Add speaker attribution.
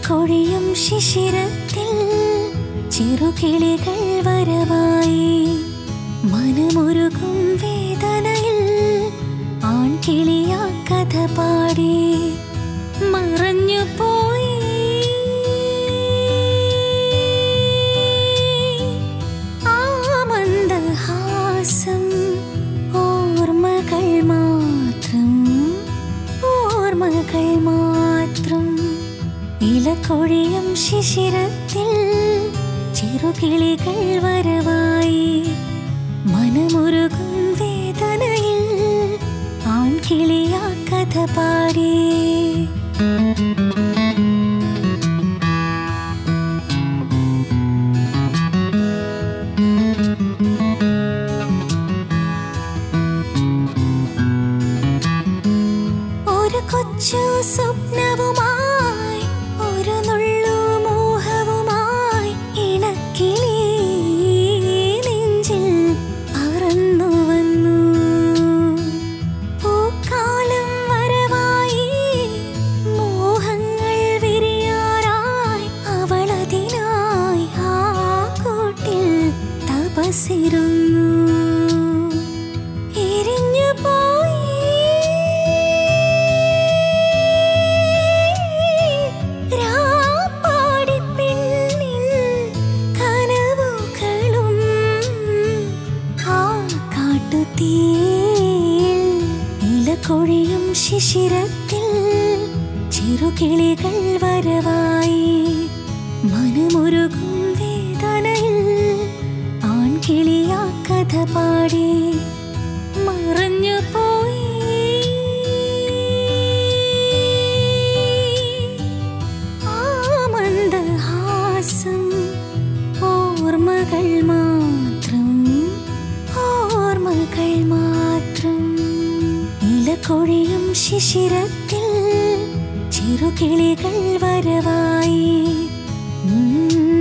Speaker 1: ഇലക്കൊഴിയും ശിശിരത്തിൽ ചെറുകിളികൾ വരവായി മനമൊരുകും വേദനയിൽ ആൺകിളിയാ കഥ പാടി മറഞ്ഞു പോയി ആ മന്ദഹാസം ഓർമ്മകൾ മാത്രം ഓർമ്മകൾ മാത്രം ഇലക്കൊഴിയും ശിശിരത്തിൽ ചെറുകിളികൾ വരവായി മനമുരുകും വേദനയിൽ ആൺകിളിയാ കഥ പാടി ഒരു കൊച്ചു സ്വപ്നവുമായി ഒരു നുള്ളു മോഹവുമായി ഇണക്കിളി നെഞ്ചിൽ പറന്നു വന്നു പൂക്കാലം വരവായി മോഹങ്ങൾ വിരിയാറായി അവളതിനായി ആ കൂട്ടിൽ തപസിരുന്നു എരിഞ്ഞു പോയി രാപ്പാടി പെണ്ണിൻ കനവുകളും ആ കാട്ടുതീയിൽ ഇലക്കൊഴിയും ശിശിരത്തിൽ ചെറുകിളികൾ വരവായി മനമുരുകും വേദനയിൽ ആൺകിളിയാ കഥ പാടി മറഞ്ഞു പോയി ആ മന്ദഹാസം ഓർമ്മകൾ മാത്രം ഓർമ്മകൾ മാത്രം ഇലക്കൊഴിയും ശിശിരത്തിൽ ചെറുകിളികൾ വരവായി ഉം